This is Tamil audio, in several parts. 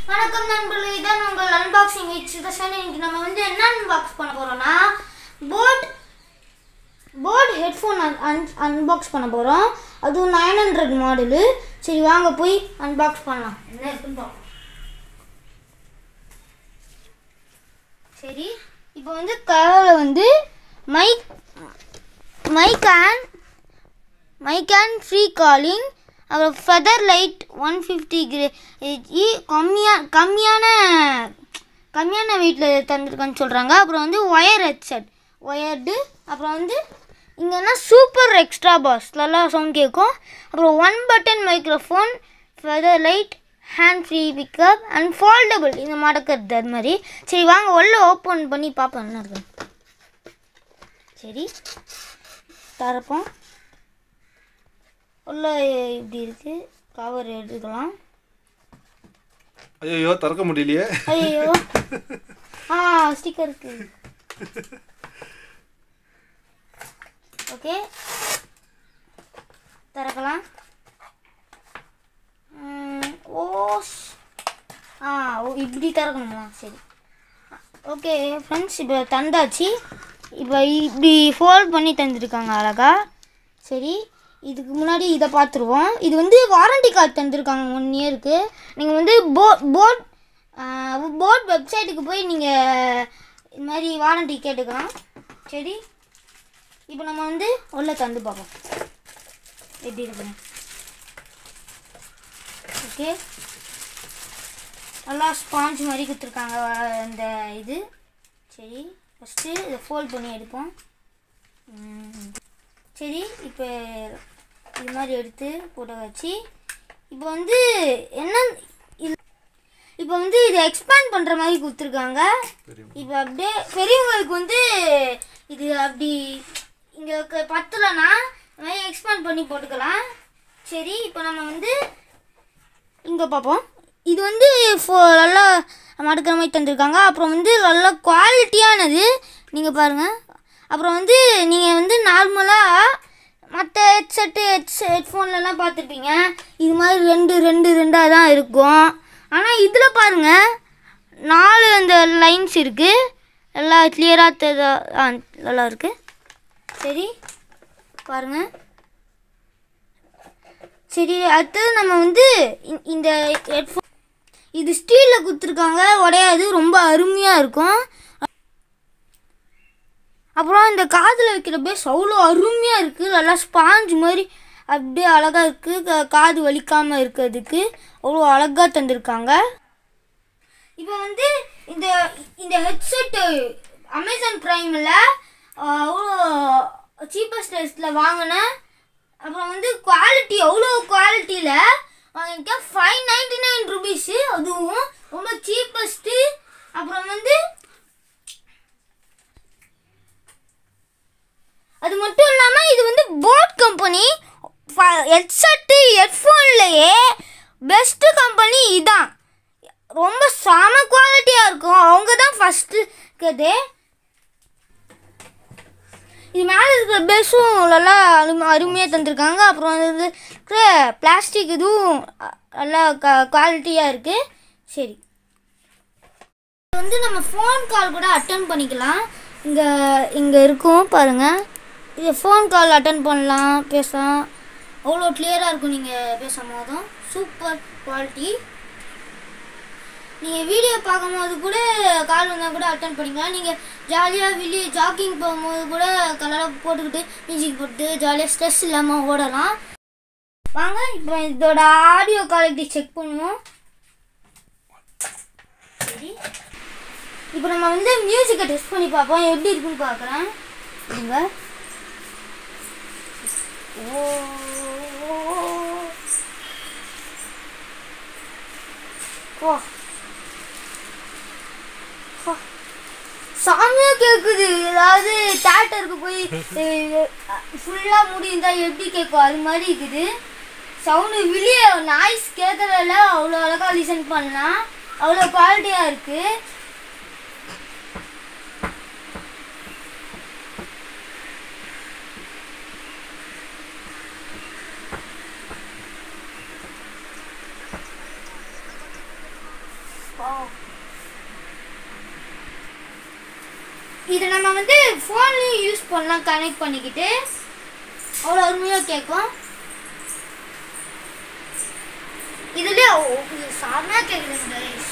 வணக்கம் நண்பர்களே இதான் உங்கள் அன்பாக்சிங் வித் சுதர்ஷன் இன்னைக்கு நம்ம வந்து என்ன அன்பாக்ஸ் பண்ண போறோம்னா boat boat headphone un unbox பண்ண போகிறோம் அதுவும் நைன் ஹண்ட்ரட் மாடலு சரி வாங்க போய் அன்பாக்ஸ் பண்ணலாம் என்ன இருக்குன்னு பார்ப்போம் சரி இப்போ வந்து கவரில் வந்து mic mic and mic and free calling அப்புறம் feather light one fifty grey கம்மியாக கம்மியான கம்மியான வெயிட்டில் தந்திருக்கான்னு சொல்கிறாங்க அப்புறம் வந்து ஒயர் ஹெட்செட் ஒயர்டு அப்புறம் வந்து இங்கன்னா சூப்பர் எக்ஸ்ட்ரா பாஸ் நல்லா சவுண்ட் கேட்கும் அப்புறம் one button microphone feather light hand free pickup and foldable இந்த மடக்கிறது அது மாதிரி சரி வாங்க உள்ள ஓப்பன் பண்ணி பார்ப்போம் என்ன இருக்கு சரி தரப்போம் உள்ள இப்படி இருக்கு கவர் எடுக்கலாம் ஐயோ திறக்க முடியலையே ஐயோ ஆ ஸ்டிக்கர் இருக்கு ஓகே திறக்கலாம் ம், ஓ ஸ்- ஆ ஓ இப்படி திறக்கணுமா சரி ஓகே ஃப்ரெண்ட்ஸ் இப்போ தந்தாச்சு இப்போ இப்படி ஃபோல்ட் பண்ணி தந்துருக்காங்க அழகா சரி இதுக்கு முன்னாடி இதை பார்த்துருவோம் இது வந்து வாரண்டி கார்டு தந்திருக்காங்க ஒன் இயருக்கு நீங்கள் வந்து போ போட் போட் வெப்சைட்டுக்கு போய் நீங்கள் இது மாதிரி வாரண்டி கேட்டுக்கலாம் சரி இப்போ நம்ம வந்து உள்ள தந்து பார்ப்போம் எப்படி இருக்குன்னு ஓகே நல்லா ஸ்பாஞ்ச் மாதிரி கொடுத்துருக்காங்க அந்த இது சரி ஃபஸ்ட்டு இதை ஃபோல்ட் பண்ணி எடுப்போம் ம். சரி இப்போ இது மாதிரி எடுத்து போட்டு வச்சு இப்போ வந்து என்ன இது இப்போ வந்து இதை எக்ஸ்பேண்ட் பண்ணுற மாதிரி கொடுத்துருக்காங்க இப்போ அப்படியே பெரியவங்களுக்கு வந்து இது அப்படி இங்கே பத்தலைன்னா இந்த மாதிரி எக்ஸ்பேண்ட் பண்ணி போட்டுக்கலாம் சரி இப்போ நம்ம வந்து இங்கே பார்ப்போம் இது வந்து ஃபோ நல்லா மடுக்கிற மாதிரி தந்திருக்காங்க அப்புறம் வந்து நல்ல குவாலிட்டியானது நீங்கள் பாருங்கள் அப்புறம் வந்து நீங்கள் வந்து நார்மலாக மற்ற ஹெட்செட்டு ஹெட்ஸ் ஹெட்ஃபோன்லலாம் பார்த்துருப்பீங்க இது மாதிரி ரெண்டு ரெண்டு ரெண்டாக தான் இருக்கும் ஆனால் இதில் பாருங்கள் நாலு அந்த லைன்ஸ் இருக்குது நல்லா கிளியராக தெரிய ஆ நல்லா இருக்குது சரி பாருங்கள் சரி அடுத்தது நம்ம வந்து இ- இந்த ஹெட்ஃபோன் இது ஸ்டீலில் கொடுத்துருக்காங்க உடையாது ரொம்ப அருமையாக இருக்கும் அப்புறம் இந்த காதில் வைக்கிற பேஸ் அவ்வளோ அருமையாக இருக்குது நல்லா ஸ்பாஞ்ச் மாதிரி அப்படியே அழகாக இருக்குது காது வலிக்காமல் இருக்கிறதுக்கு அவ்வளோ அழகாக தந்திருக்காங்க இப்போ வந்து இந்த இந்த ஹெட்செட்டு அமேசான் ப்ரைமில் அவ்வளோ சீப்பஸ்ட் ரேஸில் வாங்கினேன் அப்புறம் வந்து குவாலிட்டி அவ்வளோ குவாலிட்டியில் வாங்கியிருக்கேன் ஃபைவ் நைன்டி நைன் ருபீஸு அதுவும் ரொம்ப சீப்பஸ்ட்டு அப்புறம் வந்து அது மட்டும் இல்லாமல் இது வந்து போட் கம்பெனி ஹெட்செட்டு ஹெட்ஃபோன்லேயே பெஸ்ட்டு கம்பெனி இதான் ரொம்ப செம குவாலிட்டியாக இருக்கும் அவங்க தான் ஃபஸ்ட்டு இருக்குது இது மேலே இருக்கிற பேஸும் நல்லா அருமை அருமையாக தந்திருக்காங்க அப்புறம் வந்து இருக்கிற பிளாஸ்டிக் இதுவும் அ- நல்லா க குவாலிட்டியாக இருக்குது சரி இது வந்து நம்ம ஃபோன் கால் கூட அட்டன் பண்ணிக்கலாம் இங்கே இங்கே இருக்கும் பாருங்கள் இது ஃபோன் கால் அட்டன் பண்ணலாம் பேசலாம் அவ்வளோ கிளியராக இருக்கும் நீங்கள் பேசும் போதும் சூப்பர் குவாலிட்டி நீங்கள் வீடியோ பார்க்கும்போது கூட கால் வந்தால் கூட அட்டன் பண்ணிக்கலாம் நீங்கள் ஜாலியாக வெளியே ஜாக்கிங் போகும்போது கூட கலராக போட்டுக்கிட்டு மியூசிக் போட்டு ஜாலியாக ஸ்ட்ரெஸ் இல்லாமல் ஓடலாம் வாங்க இப்போ இதோட ஆடியோ குவாலிட்டி செக் பண்ணுவோம் சரி இப்போ நம்ம வந்து மியூசிக்கை டெஸ்ட் பண்ணி பார்ப்போம் எப்படி இருக்குன்னு பார்க்குறேன் இங்க ஓ ஓ சாமியாக கேட்குது அதாவது தேட்டருக்கு போய் ஃபுல்லாக முடிந்தா எப்படி கேட்கும் அது மாதிரி இருக்குது சவுண்டு வெளியே நாய்ஸ் கேட்கறதில்ல அவ்வளோ அழகாக லிசன் பண்ணலாம் அவ்வளோ குவாலிட்டியாக இருக்குது இது நம்ம வந்து ஃபோன்லேயும் யூஸ் பண்ணலாம் கனெக்ட் பண்ணிக்கிட்டு அவ்வளோ அருமையாக கேட்கும் இதுலேயே சாதாரண கேட்குதுங்க guys.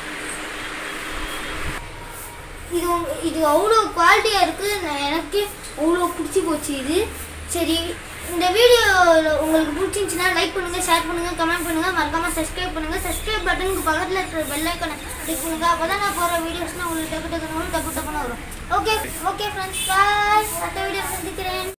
இது உங்க- இது அவ்வளோ குவாலிட்டியாக இருக்குது நான் எனக்கு அவ்வளோ பிடிச்சி போச்சு இது சரி இந்த வீடியோ உங்களுக்கு பிடிச்சிருந்துச்சுன்னா லைக் பண்ணுங்கள் ஷேர் பண்ணுங்கள் கமெண்ட் பண்ணுங்கள் மறக்காமல் சப்ஸ்கிரைப் பண்ணுங்கள் சப்ஸ்கிரைப் பட்டனுக்கு பக்கத்தில் இருக்கிற பெல் ஐக்கனை கிளிக் பண்ணுங்கள் அப்போ தான் நான் போகிற வீடியோஸ்லாம் உங்களுக்கு டக்கு டக்குனு டக்கு டக்குனு வரும் ஓகே ஓகே ஃப்ரெண்ட்ஸ் பாய் அடுத்த வீடியோ சந்திக்கிறேன்